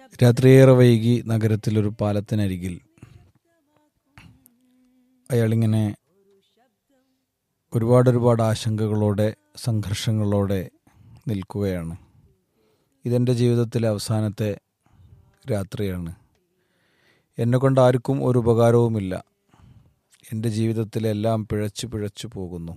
രാത്രിയേറെ വൈകി നഗരത്തിലൊരു പാലത്തിനരികിൽ അയാളിങ്ങനെ ഒരുപാട് ഒരുപാട് ആശങ്കകളോടെ സംഘർഷങ്ങളോടെ നിൽക്കുകയാണ് ഇതെൻ്റെ ജീവിതത്തിലെ അവസാനത്തെ രാത്രിയാണ് എന്നെ കൊണ്ട് ആർക്കും ഒരു ഉപകാരവുമില്ല എൻ്റെ ജീവിതത്തിലെല്ലാം പിഴച്ചു പിഴച്ചു പോകുന്നു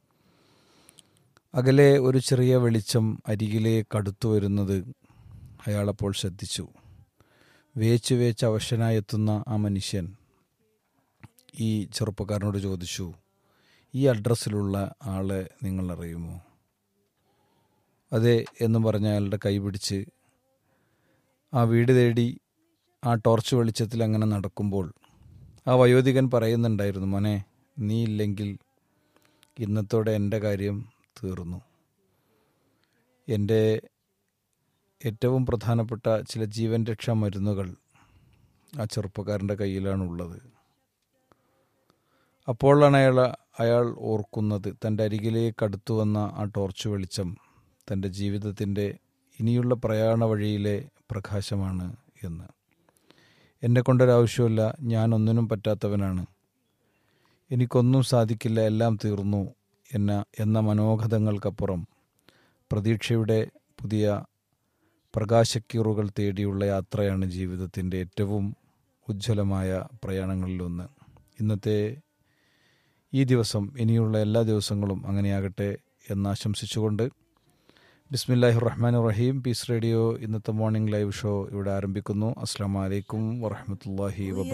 അകലെ ഒരു ചെറിയ വെളിച്ചം അരികിലേക്ക് അടുത്തു വരുന്നത് അയാളപ്പോൾ ശ്രദ്ധിച്ചു വേച്ച് വേച്ച് അവശനായി എത്തുന്ന ആ മനുഷ്യൻ ഈ ചെറുപ്പക്കാരനോട് ചോദിച്ചു ഈ അഡ്രസ്സിലുള്ള ആളെ നിങ്ങൾ അറിയുമോ അതെ എന്ന് പറഞ്ഞ അയാളുടെ കൈ പിടിച്ച് ആ വീട് തേടി ആ ടോർച്ച് വെളിച്ചത്തിൽ അങ്ങനെ നടക്കുമ്പോൾ ആ വയോധികൻ പറയുന്നുണ്ടായിരുന്നു മോനെ നീ ഇല്ലെങ്കിൽ ഇന്നത്തോടെ എൻ്റെ കാര്യം തീർന്നു എൻ്റെ ഏറ്റവും പ്രധാനപ്പെട്ട ചില ജീവൻ രക്ഷാ മരുന്നുകൾ ആ ചെറുപ്പക്കാരൻ്റെ കയ്യിലാണുള്ളത് അപ്പോഴാണ് അയാൾ അയാൾ ഓർക്കുന്നത് തൻ്റെ അരികിലേക്ക് അടുത്തു വന്ന ആ ടോർച്ച് വെളിച്ചം തൻ്റെ ജീവിതത്തിൻ്റെ ഇനിയുള്ള പ്രയാണ വഴിയിലെ പ്രകാശമാണ് എന്ന് എന്നെ കൊണ്ടൊരാവശ്യമില്ല ഞാൻ ഒന്നിനും പറ്റാത്തവനാണ് എനിക്കൊന്നും സാധിക്കില്ല എല്ലാം തീർന്നു എന്ന എന്ന മനോഗതങ്ങൾക്കപ്പുറം പ്രതീക്ഷയുടെ പുതിയ പ്രകാശക്കീറുകൾ തേടിയുള്ള യാത്രയാണ് ജീവിതത്തിൻ്റെ ഏറ്റവും ഉജ്ജ്വലമായ പ്രയാണങ്ങളിലൊന്ന് ഇന്നത്തെ ഈ ദിവസം ഇനിയുള്ള എല്ലാ ദിവസങ്ങളും അങ്ങനെയാകട്ടെ എന്നാശംസിച്ചുകൊണ്ട് ബിസ്മില്ലാഹി റഹ്മാൻ റഹീം പീസ് റേഡിയോ ഇന്നത്തെ മോർണിംഗ് ലൈവ് ഷോ ഇവിടെ ആരംഭിക്കുന്നു അസ്സാം വലൈക്കും വറഹമത്തല്ലാഹി വബർക്കാത്തു